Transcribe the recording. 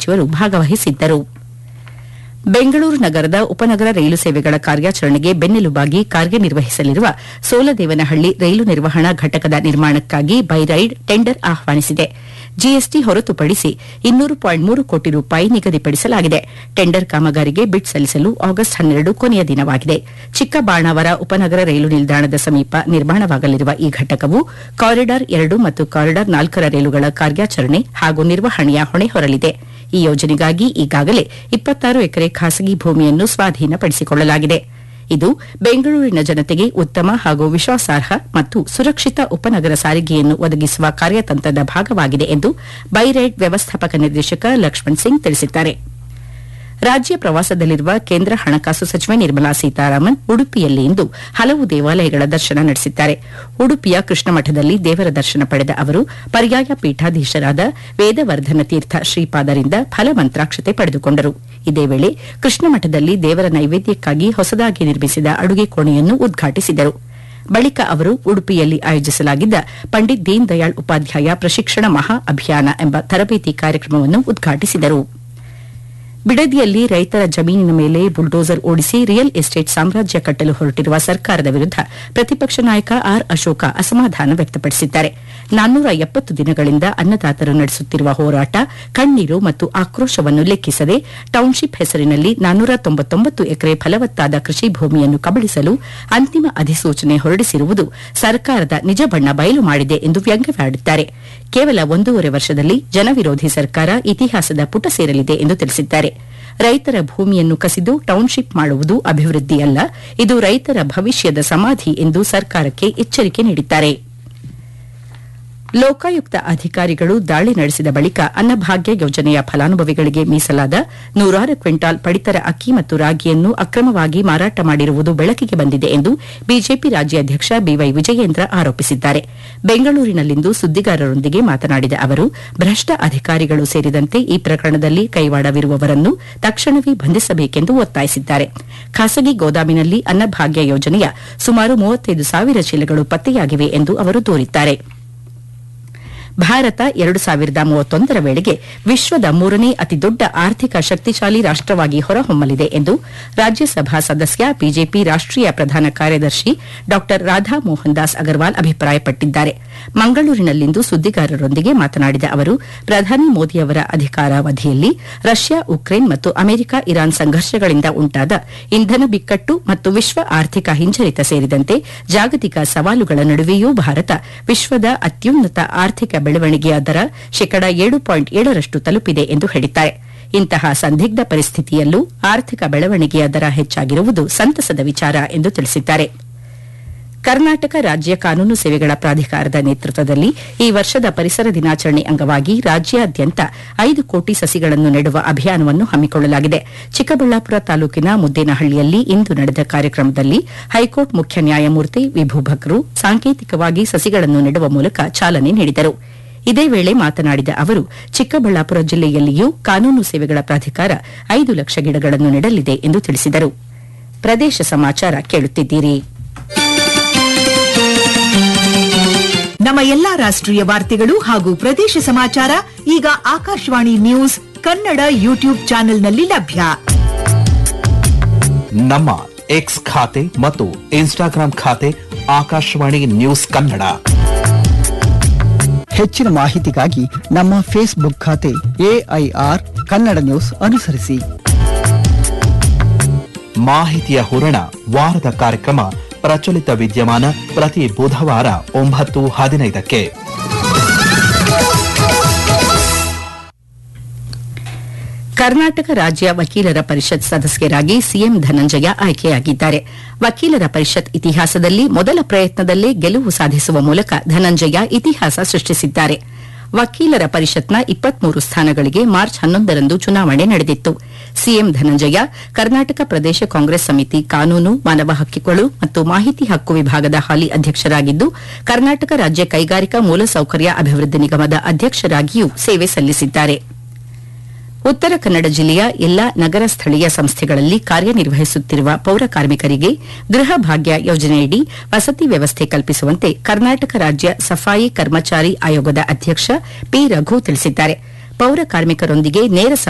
ಸಚಿವರು ಭಾಗವಹಿಸಿದ್ದರು ಬೆಂಗಳೂರು ನಗರದ ಉಪನಗರ ರೈಲು ಸೇವೆಗಳ ಕಾರ್ಯಾಚರಣೆಗೆ ಬೆನ್ನೆಲುಬಾಗಿ ಕಾರ್ಯನಿರ್ವಹಿಸಲಿರುವ ಸೋಲದೇವನಹಳ್ಳಿ ರೈಲು ನಿರ್ವಹಣಾ ಘಟಕದ ನಿರ್ಮಾಣಕ್ಕಾಗಿ ಬೈರೈಡ್ ಟೆಂಡರ್ ಆಹ್ವಾನಿಸಿದೆ ಜಿಎಸ್ಟಿ ಹೊರತುಪಡಿಸಿ ಇನ್ನೂರು ಪಾಯಿಂಟ್ ಮೂರು ಕೋಟಿ ರೂಪಾಯಿ ನಿಗದಿಪಡಿಸಲಾಗಿದೆ ಟೆಂಡರ್ ಕಾಮಗಾರಿಗೆ ಬಿಡ್ ಸಲ್ಲಿಸಲು ಆಗಸ್ಟ್ ಹನ್ನೆರಡು ಕೊನೆಯ ದಿನವಾಗಿದೆ ಚಿಕ್ಕಬಾಣಾವರ ಉಪನಗರ ರೈಲು ನಿಲ್ದಾಣದ ಸಮೀಪ ನಿರ್ಮಾಣವಾಗಲಿರುವ ಈ ಘಟಕವು ಕಾರಿಡಾರ್ ಎರಡು ಮತ್ತು ಕಾರಿಡಾರ್ ನಾಲ್ಕರ ರೈಲುಗಳ ಕಾರ್ಯಾಚರಣೆ ಹಾಗೂ ನಿರ್ವಹಣೆಯ ಹೊಣೆ ಹೊರಲಿದೆ ಈ ಯೋಜನೆಗಾಗಿ ಈಗಾಗಲೇ ಇಪ್ಪತ್ತಾರು ಎಕರೆ ಖಾಸಗಿ ಭೂಮಿಯನ್ನು ಸ್ವಾಧೀನಪಡಿಸಿಕೊಳ್ಳಲಾಗಿದೆ ಇದು ಬೆಂಗಳೂರಿನ ಜನತೆಗೆ ಉತ್ತಮ ಹಾಗೂ ವಿಶ್ವಾಸಾರ್ಹ ಮತ್ತು ಸುರಕ್ಷಿತ ಉಪನಗರ ಸಾರಿಗೆಯನ್ನು ಒದಗಿಸುವ ಕಾರ್ಯತಂತ್ರದ ಭಾಗವಾಗಿದೆ ಎಂದು ಬೈರೈಡ್ ವ್ಯವಸ್ಥಾಪಕ ನಿರ್ದೇಶಕ ಲಕ್ಷ್ಮಣ್ ಸಿಂಗ್ ತಿಳಿಸಿದ್ದಾರೆ ರಾಜ್ಯ ಪ್ರವಾಸದಲ್ಲಿರುವ ಕೇಂದ್ರ ಹಣಕಾಸು ಸಚಿವೆ ನಿರ್ಮಲಾ ಸೀತಾರಾಮನ್ ಉಡುಪಿಯಲ್ಲಿ ಇಂದು ಹಲವು ದೇವಾಲಯಗಳ ದರ್ಶನ ನಡೆಸಿದ್ದಾರೆ ಉಡುಪಿಯ ಕೃಷ್ಣ ಮಠದಲ್ಲಿ ದೇವರ ದರ್ಶನ ಪಡೆದ ಅವರು ಪರ್ಯಾಯ ಪೀಠಾಧೀಶರಾದ ವೇದವರ್ಧನ ತೀರ್ಥ ಶ್ರೀಪಾದರಿಂದ ಫಲಮಂತ್ರಾಕ್ಷತೆ ಪಡೆದುಕೊಂಡರು ಇದೇ ವೇಳೆ ಕೃಷ್ಣ ಮಠದಲ್ಲಿ ದೇವರ ನೈವೇದ್ಯಕ್ಕಾಗಿ ಹೊಸದಾಗಿ ನಿರ್ಮಿಸಿದ ಅಡುಗೆ ಕೋಣೆಯನ್ನು ಉದ್ಘಾಟಿಸಿದರು ಬಳಿಕ ಅವರು ಉಡುಪಿಯಲ್ಲಿ ಆಯೋಜಿಸಲಾಗಿದ್ದ ಪಂಡಿತ್ ದೀನ್ ದಯಾಳ್ ಉಪಾಧ್ಯಾಯ ಪ್ರಶಿಕ್ಷಣ ಮಹಾ ಅಭಿಯಾನ ಎಂಬ ತರಬೇತಿ ಕಾರ್ಯಕ್ರಮವನ್ನು ಉದ್ಘಾಟಿಸಿದರು ಬಿಡದಿಯಲ್ಲಿ ರೈತರ ಜಮೀನಿನ ಮೇಲೆ ಬುಲ್ಡೋಸರ್ ಓಡಿಸಿ ರಿಯಲ್ ಎಸ್ಟೇಟ್ ಸಾಮ್ರಾಜ್ಯ ಕಟ್ಟಲು ಹೊರಟಿರುವ ಸರ್ಕಾರದ ವಿರುದ್ದ ಪ್ರತಿಪಕ್ಷ ನಾಯಕ ಆರ್ ಅಶೋಕ ಅಸಮಾಧಾನ ವ್ಯಕ್ತಪಡಿಸಿದ್ದಾರೆ ನಾನ್ನೂರ ಎಪ್ಪತ್ತು ದಿನಗಳಿಂದ ಅನ್ನದಾತರು ನಡೆಸುತ್ತಿರುವ ಹೋರಾಟ ಕಣ್ಣೀರು ಮತ್ತು ಆಕ್ರೋಶವನ್ನು ಲೆಕ್ಕಿಸದೆ ಟೌನ್ಶಿಪ್ ಹೆಸರಿನಲ್ಲಿ ನಾನ್ನೂರ ತೊಂಬತ್ತೊಂಬತ್ತು ಎಕರೆ ಫಲವತ್ತಾದ ಕೃಷಿ ಭೂಮಿಯನ್ನು ಕಬಳಿಸಲು ಅಂತಿಮ ಅಧಿಸೂಚನೆ ಹೊರಡಿಸಿರುವುದು ಸರ್ಕಾರದ ನಿಜ ಬಣ್ಣ ಬಯಲು ಮಾಡಿದೆ ಎಂದು ವ್ಯಂಗ್ಯವಾಡಿದ್ದಾರೆ ಕೇವಲ ಒಂದೂವರೆ ವರ್ಷದಲ್ಲಿ ಜನವಿರೋಧಿ ಸರ್ಕಾರ ಇತಿಹಾಸದ ಪುಟ ಸೇರಲಿದೆ ಎಂದು ತಿಳಿಸಿದ್ದಾರೆ ರೈತರ ಭೂಮಿಯನ್ನು ಕಸಿದು ಟೌನ್ಶಿಪ್ ಮಾಡುವುದು ಅಭಿವೃದ್ಧಿಯಲ್ಲ ಇದು ರೈತರ ಭವಿಷ್ಯದ ಸಮಾಧಿ ಎಂದು ಸರ್ಕಾರಕ್ಕೆ ಎಚ್ಚರಿಕೆ ನೀಡಿದ್ದಾರೆ ಲೋಕಾಯುಕ್ತ ಅಧಿಕಾರಿಗಳು ದಾಳಿ ನಡೆಸಿದ ಬಳಿಕ ಅನ್ನಭಾಗ್ಯ ಯೋಜನೆಯ ಫಲಾನುಭವಿಗಳಿಗೆ ಮೀಸಲಾದ ನೂರಾರು ಕ್ವಿಂಟಾಲ್ ಪಡಿತರ ಅಕ್ಕಿ ಮತ್ತು ರಾಗಿಯನ್ನು ಅಕ್ರಮವಾಗಿ ಮಾರಾಟ ಮಾಡಿರುವುದು ಬೆಳಕಿಗೆ ಬಂದಿದೆ ಎಂದು ಬಿಜೆಪಿ ರಾಜ್ಯಾಧ್ಯಕ್ಷ ಬಿವೈ ವಿಜಯೇಂದ್ರ ಆರೋಪಿಸಿದ್ದಾರೆ ಬೆಂಗಳೂರಿನಲ್ಲಿಂದು ಸುದ್ದಿಗಾರರೊಂದಿಗೆ ಮಾತನಾಡಿದ ಅವರು ಭ್ರಷ್ಟ ಅಧಿಕಾರಿಗಳು ಸೇರಿದಂತೆ ಈ ಪ್ರಕರಣದಲ್ಲಿ ಕೈವಾಡವಿರುವವರನ್ನು ತಕ್ಷಣವೇ ಬಂಧಿಸಬೇಕೆಂದು ಒತ್ತಾಯಿಸಿದ್ದಾರೆ ಖಾಸಗಿ ಗೋದಾಮಿನಲ್ಲಿ ಅನ್ನಭಾಗ್ಯ ಯೋಜನೆಯ ಸುಮಾರು ಮೂವತ್ತೈದು ಸಾವಿರ ಚೀಲಗಳು ಪತ್ತೆಯಾಗಿವೆ ಎಂದು ಅವರು ದೂರಿದ್ದಾರೆ ಭಾರತ ಎರಡು ಸಾವಿರದ ಮೂವತ್ತೊಂದರ ವೇಳೆಗೆ ವಿಶ್ವದ ಮೂರನೇ ಅತಿದೊಡ್ಡ ಆರ್ಥಿಕ ಶಕ್ತಿಶಾಲಿ ರಾಷ್ಟವಾಗಿ ಹೊರಹೊಮ್ಮಲಿದೆ ಎಂದು ರಾಜ್ಯಸಭಾ ಸದಸ್ಯ ಬಿಜೆಪಿ ರಾಷ್ಟೀಯ ಪ್ರಧಾನ ಕಾರ್ಯದರ್ಶಿ ಡಾ ರಾಧಾ ಮೋಹನ್ ದಾಸ್ ಅಗರ್ವಾಲ್ ಅಭಿಪ್ರಾಯಪಟ್ಟಿದ್ದಾರೆ ಮಂಗಳೂರಿನಲ್ಲಿಂದು ಸುದ್ದಿಗಾರರೊಂದಿಗೆ ಮಾತನಾಡಿದ ಅವರು ಪ್ರಧಾನಿ ಮೋದಿಯವರ ಅಧಿಕಾರಾವಧಿಯಲ್ಲಿ ರಷ್ಯಾ ಉಕ್ರೇನ್ ಮತ್ತು ಅಮೆರಿಕ ಇರಾನ್ ಸಂಘರ್ಷಗಳಿಂದ ಉಂಟಾದ ಇಂಧನ ಬಿಕ್ಕಟ್ಟು ಮತ್ತು ವಿಶ್ವ ಆರ್ಥಿಕ ಹಿಂಜರಿತ ಸೇರಿದಂತೆ ಜಾಗತಿಕ ಸವಾಲುಗಳ ನಡುವೆಯೂ ಭಾರತ ವಿಶ್ವದ ಅತ್ಯುನ್ನತ ಆರ್ಥಿಕ ಬೆಳವಣಿಗೆಯ ದರ ಶೇಕಡ ಏಳು ಪಾಯಿಂಟ್ ಏಳರಷ್ಟು ತಲುಪಿದೆ ಎಂದು ಹೇಳಿದ್ದಾರೆ ಇಂತಹ ಸಂದಿಗ್ಧ ಪರಿಸ್ಥಿತಿಯಲ್ಲೂ ಆರ್ಥಿಕ ಬೆಳವಣಿಗೆಯ ದರ ಹೆಚ್ಚಾಗಿರುವುದು ಸಂತಸದ ವಿಚಾರ ಎಂದು ತಿಳಿಸಿದ್ದಾರೆ ಕರ್ನಾಟಕ ರಾಜ್ಯ ಕಾನೂನು ಸೇವೆಗಳ ಪ್ರಾಧಿಕಾರದ ನೇತೃತ್ವದಲ್ಲಿ ಈ ವರ್ಷದ ಪರಿಸರ ದಿನಾಚರಣೆ ಅಂಗವಾಗಿ ರಾಜ್ಯಾದ್ಯಂತ ಐದು ಕೋಟಿ ಸಸಿಗಳನ್ನು ನೆಡುವ ಅಭಿಯಾನವನ್ನು ಹಮ್ಮಿಕೊಳ್ಳಲಾಗಿದೆ ಚಿಕ್ಕಬಳ್ಳಾಪುರ ತಾಲೂಕಿನ ಮುದ್ದೇನಹಳ್ಳಿಯಲ್ಲಿ ಇಂದು ನಡೆದ ಕಾರ್ಯಕ್ರಮದಲ್ಲಿ ಹೈಕೋರ್ಟ್ ಮುಖ್ಯ ನ್ಯಾಯಮೂರ್ತಿ ವಿಭೂಭಕ್ರು ಸಾಂಕೇತಿಕವಾಗಿ ಸಸಿಗಳನ್ನು ನೆಡುವ ಮೂಲಕ ಚಾಲನೆ ನೀಡಿದರು ಇದೇ ವೇಳೆ ಮಾತನಾಡಿದ ಅವರು ಚಿಕ್ಕಬಳ್ಳಾಪುರ ಜಿಲ್ಲೆಯಲ್ಲಿಯೂ ಕಾನೂನು ಸೇವೆಗಳ ಪ್ರಾಧಿಕಾರ ಐದು ಲಕ್ಷ ಗಿಡಗಳನ್ನು ನೆಡಲಿದೆ ಎಂದು ತಿಳಿಸಿದರು ಪ್ರದೇಶ ಸಮಾಚಾರ ಕೇಳುತ್ತಿದ್ದೀರಿ ನಮ್ಮ ಎಲ್ಲಾ ರಾಷ್ಟ್ರೀಯ ವಾರ್ತೆಗಳು ಹಾಗೂ ಪ್ರದೇಶ ಸಮಾಚಾರ ಈಗ ಆಕಾಶವಾಣಿ ನ್ಯೂಸ್ ಕನ್ನಡ ಯೂಟ್ಯೂಬ್ ಚಾನೆಲ್ನಲ್ಲಿ ಲಭ್ಯ ನಮ್ಮ ಎಕ್ಸ್ ಖಾತೆ ಮತ್ತು ಇನ್ಸ್ಟಾಗ್ರಾಂ ಖಾತೆ ಆಕಾಶವಾಣಿ ನ್ಯೂಸ್ ಕನ್ನಡ ಹೆಚ್ಚಿನ ಮಾಹಿತಿಗಾಗಿ ನಮ್ಮ ಫೇಸ್ಬುಕ್ ಖಾತೆ ಎಐಆರ್ ಕನ್ನಡ ನ್ಯೂಸ್ ಅನುಸರಿಸಿ ಮಾಹಿತಿಯ ಹೂರಣ ವಾರದ ಕಾರ್ಯಕ್ರಮ ಪ್ರಚಲಿತ ವಿದ್ಯಮಾನ ಪ್ರತಿ ಬುಧವಾರ ಒಂಬತ್ತು ಹದಿನೈದಕ್ಕೆ ಕರ್ನಾಟಕ ರಾಜ್ಯ ವಕೀಲರ ಪರಿಷತ್ ಸದಸ್ಯರಾಗಿ ಸಿಎಂ ಧನಂಜಯ ಆಯ್ಕೆಯಾಗಿದ್ದಾರೆ ವಕೀಲರ ಪರಿಷತ್ ಇತಿಹಾಸದಲ್ಲಿ ಮೊದಲ ಪ್ರಯತ್ನದಲ್ಲೇ ಗೆಲುವು ಸಾಧಿಸುವ ಮೂಲಕ ಧನಂಜಯ ಇತಿಹಾಸ ಸೃಷ್ಟಿಸಿದ್ದಾರೆ ವಕೀಲರ ಪರಿಷತ್ನ ಇಪ್ಪತ್ಮೂರು ಸ್ಥಾನಗಳಿಗೆ ಮಾರ್ಚ್ ಹನ್ನೊಂದರಂದು ಚುನಾವಣೆ ನಡೆದಿತ್ತು ಸಿಎಂ ಧನಂಜಯ ಕರ್ನಾಟಕ ಪ್ರದೇಶ ಕಾಂಗ್ರೆಸ್ ಸಮಿತಿ ಕಾನೂನು ಮಾನವ ಹಕ್ಕುಗಳು ಮತ್ತು ಮಾಹಿತಿ ಹಕ್ಕು ವಿಭಾಗದ ಹಾಲಿ ಅಧ್ಯಕ್ಷರಾಗಿದ್ದು ಕರ್ನಾಟಕ ರಾಜ್ಯ ಕೈಗಾರಿಕಾ ಮೂಲಸೌಕರ್ಯ ಅಭಿವೃದ್ಧಿ ನಿಗಮದ ಅಧ್ಯಕ್ಷರಾಗಿಯೂ ಸೇವೆ ಸಲ್ಲಿಸಿದ್ದಾರೆ ಉತ್ತರ ಕನ್ನಡ ಜಿಲ್ಲೆಯ ಎಲ್ಲಾ ನಗರ ಸ್ಥಳೀಯ ಸಂಸ್ಥೆಗಳಲ್ಲಿ ಕಾರ್ಯನಿರ್ವಹಿಸುತ್ತಿರುವ ಪೌರ ಕಾರ್ಮಿಕರಿಗೆ ಗೃಹ ಭಾಗ್ಯ ಯೋಜನೆಯಡಿ ವಸತಿ ವ್ಯವಸ್ಥೆ ಕಲ್ಪಿಸುವಂತೆ ಕರ್ನಾಟಕ ರಾಜ್ಯ ಸಫಾಯಿ ಕರ್ಮಚಾರಿ ಆಯೋಗದ ಅಧ್ಯಕ್ಷ ಪಿ ರಘು ತಿಳಿಸಿದ್ದಾರೆ ಪೌರ ಕಾರ್ಮಿಕರೊಂದಿಗೆ ನೇರ